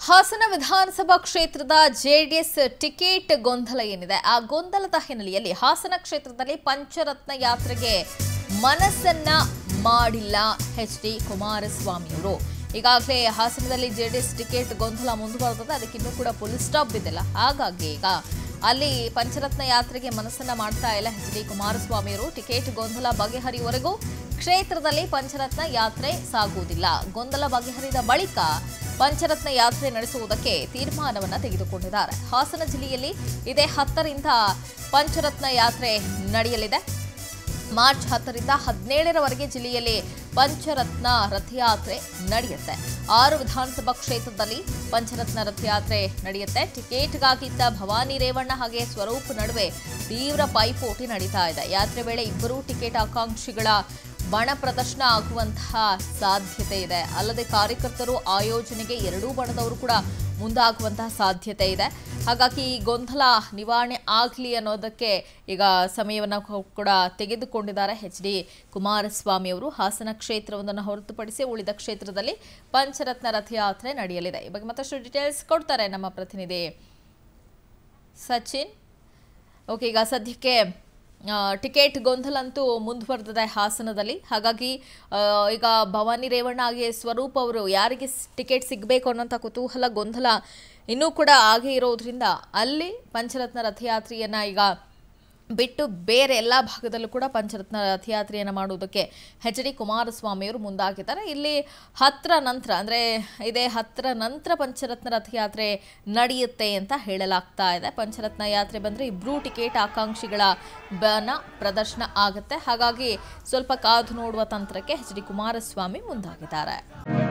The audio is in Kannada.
ಹಾಸನ ವಿಧಾನಸಭಾ ಕ್ಷೇತ್ರದ ಜೆಡಿಎಸ್ ಟಿಕೆಟ್ ಗೊಂದಲ ಏನಿದೆ ಆ ಗೊಂದಲದ ಹಿನ್ನೆಲೆಯಲ್ಲಿ ಹಾಸನ ಕ್ಷೇತ್ರದಲ್ಲಿ ಪಂಚರತ್ನ ಯಾತ್ರೆಗೆ ಮನಸ್ಸನ್ನ ಮಾಡಿಲ್ಲ ಎಚ್ ಡಿ ಕುಮಾರಸ್ವಾಮಿಯವರು ಈಗಾಗಲೇ ಹಾಸನದಲ್ಲಿ ಜೆಡಿಎಸ್ ಟಿಕೆಟ್ ಗೊಂದಲ ಮುಂದುವರೆದಿದೆ ಅದಕ್ಕೆ ಇನ್ನೂ ಕೂಡ ಪೊಲೀಸ್ ಸ್ಟಾಪ್ ಬಿದ್ದಿಲ್ಲ ಹಾಗಾಗಿ ಈಗ ಅಲ್ಲಿ ಪಂಚರತ್ನ ಯಾತ್ರೆಗೆ ಮನಸ್ಸನ್ನ ಮಾಡ್ತಾ ಇಲ್ಲ ಎಚ್ ಡಿ ಕುಮಾರಸ್ವಾಮಿಯವರು ಟಿಕೆಟ್ ಗೊಂದಲ ಬಗೆಹರಿಯುವವರೆಗೂ ಕ್ಷೇತ್ರದಲ್ಲಿ ಪಂಚರತ್ನ ಯಾತ್ರೆ ಸಾಗುವುದಿಲ್ಲ ಗೊಂದಲ ಬಗೆಹರಿದ ಬಳಿಕ ಪಂಚರತ್ನ ಯಾತ್ರೆ ನಡೆಸುವುದಕ್ಕೆ ತೀರ್ಮಾನವನ್ನ ತೆಗೆದುಕೊಂಡಿದ್ದಾರೆ ಹಾಸನ ಜಿಲ್ಲೆಯಲ್ಲಿ ಇದೇ ಹತ್ತರಿಂದ ಪಂಚರತ್ನ ಯಾತ್ರೆ ನಡೆಯಲಿದೆ ಮಾರ್ಚ್ ಹತ್ತರಿಂದ ಹದಿನೇಳರವರೆಗೆ ಜಿಲ್ಲೆಯಲ್ಲಿ ಪಂಚರತ್ನ ರಥಯಾತ್ರೆ ನಡೆಯುತ್ತೆ ಆರು ವಿಧಾನಸಭಾ ಕ್ಷೇತ್ರದಲ್ಲಿ ಪಂಚರತ್ನ ರಥಯಾತ್ರೆ ನಡೆಯುತ್ತೆ ಟಿಕೆಟ್ಗಾಗಿದ್ದ ಭವಾನಿ ರೇವಣ್ಣ ಹಾಗೆ ಸ್ವರೂಪ್ ನಡುವೆ ತೀವ್ರ ಪೈಪೋಟಿ ನಡೀತಾ ಇದೆ ಯಾತ್ರೆ ವೇಳೆ ಇಬ್ಬರೂ ಟಿಕೆಟ್ ಆಕಾಂಕ್ಷಿಗಳ ಬಣ ಪ್ರದರ್ಶನ ಆಗುವಂತಹ ಸಾಧ್ಯತೆ ಇದೆ ಅಲ್ಲದೆ ಕಾರ್ಯಕರ್ತರು ಆಯೋಜನೆಗೆ ಎರಡೂ ಬಣದವರು ಕೂಡ ಮುಂದಾಗುವಂತಹ ಸಾಧ್ಯತೆ ಇದೆ ಹಾಗಾಗಿ ಈ ಗೊಂದಲ ನಿವಾರಣೆ ಆಗಲಿ ಅನ್ನೋದಕ್ಕೆ ಈಗ ಸಮಯವನ್ನು ಕೂಡ ತೆಗೆದುಕೊಂಡಿದ್ದಾರೆ ಎಚ್ ಡಿ ಕುಮಾರಸ್ವಾಮಿ ಅವರು ಹಾಸನ ಕ್ಷೇತ್ರವೊಂದನ್ನು ಹೊರತುಪಡಿಸಿ ಉಳಿದ ಕ್ಷೇತ್ರದಲ್ಲಿ ಪಂಚರತ್ನ ರಥಯಾತ್ರೆ ನಡೆಯಲಿದೆ ಈ ಬಗ್ಗೆ ಮತ್ತಷ್ಟು ಡೀಟೇಲ್ಸ್ ಕೊಡ್ತಾರೆ ನಮ್ಮ ಪ್ರತಿನಿಧಿ ಸಚಿನ್ ಓಕೆ ಈಗ ಸದ್ಯಕ್ಕೆ ಆ, ಟಿಕೆಟ್ ಗೊಂದಲ ಅಂತೂ ಮುಂದುವರೆದಿದೆ ಹಾಸನದಲ್ಲಿ ಹಾಗಾಗಿ ಆ, ಈಗ ಭವಾನಿ ರೇವಣ್ಣ ಹಾಗೆ ಸ್ವರೂಪ್ ಅವರು ಯಾರಿಗೆ ಸ್- ಟಿಕೆಟ್ ಸಿಗಬೇಕು ಅನ್ನೋಂಥ ಕುತೂಹಲ ಗೊಂದಲ ಇನ್ನೂ ಕೂಡ ಆಗೇ ಇರೋದ್ರಿಂದ ಅಲ್ಲಿ ಪಂಚರತ್ನ ರಥಯಾತ್ರೆಯನ್ನು ಈಗ ಬಿಟ್ಟು ಬೇರೆ ಎಲ್ಲ ಭಾಗದಲ್ಲೂ ಕೂಡ ಪಂಚರತ್ನ ರಥಯಾತ್ರೆಯನ್ನು ಮಾಡುವುದಕ್ಕೆ ಎಚ್ ಡಿ ಕುಮಾರಸ್ವಾಮಿಯವರು ಮುಂದಾಗಿದ್ದಾರೆ ಇಲ್ಲಿ ಹತ್ತರ ನಂತರ ಅಂದರೆ ಇದೇ ಹತ್ತರ ನಂತರ ಪಂಚರತ್ನ ರಥಯಾತ್ರೆ ನಡೆಯುತ್ತೆ ಅಂತ ಹೇಳಲಾಗ್ತಾ ಇದೆ ಪಂಚರತ್ನ ಯಾತ್ರೆ ಬಂದರೆ ಇಬ್ಬರೂ ಟಿಕೆಟ್ ಆಕಾಂಕ್ಷಿಗಳ ಬನ ಪ್ರದರ್ಶನ ಆಗುತ್ತೆ ಹಾಗಾಗಿ ಸ್ವಲ್ಪ ಕಾದು ನೋಡುವ ತಂತ್ರಕ್ಕೆ ಎಚ್ ಡಿ ಕುಮಾರಸ್ವಾಮಿ ಮುಂದಾಗಿದ್ದಾರೆ